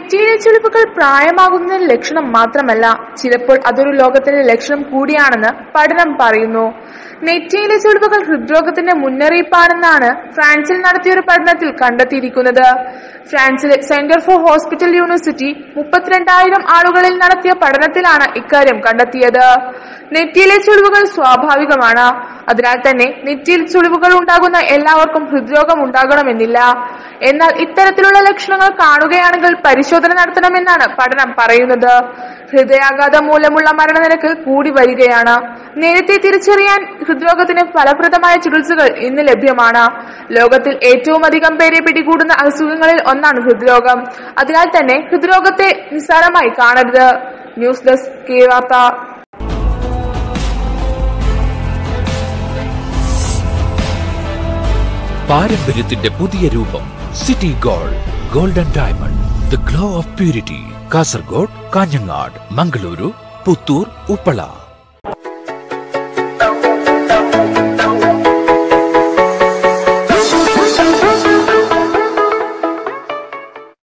നെറ്റിയിലെ ചുളിവുകൾ പ്രായമാകുന്നതിന്റെ ലക്ഷണം മാത്രമല്ല ചിലപ്പോൾ അതൊരു ലോകത്തിന്റെ ലക്ഷണം കൂടിയാണെന്ന് പഠനം പറയുന്നു നെറ്റിയിലെ ചുളിവുകൾ ഹൃദ്രോഗത്തിന്റെ മുന്നറിയിപ്പാണെന്നാണ് ഫ്രാൻസിൽ നടത്തിയൊരു പഠനത്തിൽ കണ്ടെത്തിയിരിക്കുന്നത് ഫ്രാൻസിലെ സെന്റർ ഫോർ ഹോസ്പിറ്റൽ യൂണിവേഴ്സിറ്റി മുപ്പത്തിരണ്ടായിരം ആളുകളിൽ നടത്തിയ പഠനത്തിലാണ് ഇക്കാര്യം കണ്ടെത്തിയത് നെറ്റിയിലെ ചുളിവുകൾ സ്വാഭാവികമാണ് അതിനാൽ തന്നെ നെറ്റിയിൽ ചുളിവുകൾ ഉണ്ടാകുന്ന എല്ലാവർക്കും ഹൃദ്രോഗം ഉണ്ടാകണമെന്നില്ല എന്നാൽ ഇത്തരത്തിലുള്ള ലക്ഷണങ്ങൾ കാണുകയാണെങ്കിൽ പരിശോധന നടത്തണമെന്നാണ് പഠനം പറയുന്നത് ഹൃദയാഘാതം മൂലമുള്ള മരണനിരക്ക് കൂടി വരികയാണ് നേരത്തെ തിരിച്ചറിയാൻ ഹൃദ്രോഗത്തിന് ഫലപ്രദമായ ചികിത്സകൾ ഇന്ന് ലഭ്യമാണ് ലോകത്തിൽ ഏറ്റവും അധികം പേരെ പിടികൂടുന്ന അസുഖങ്ങളിൽ ഒന്നാണ് ഹൃദ്രോഗം അതിനാൽ തന്നെ ഹൃദ്രോഗത്തെ നിസ്സാരമായി കാണരുത് ന്യൂസ് ഡെസ്ക് കെ വാർത്ത പാരമ്പര്യത്തിന്റെ പുതിയ രൂപം city gold golden diamond the glow of purity Kasaragod Kanhangad Mangaluru Puttur Uppala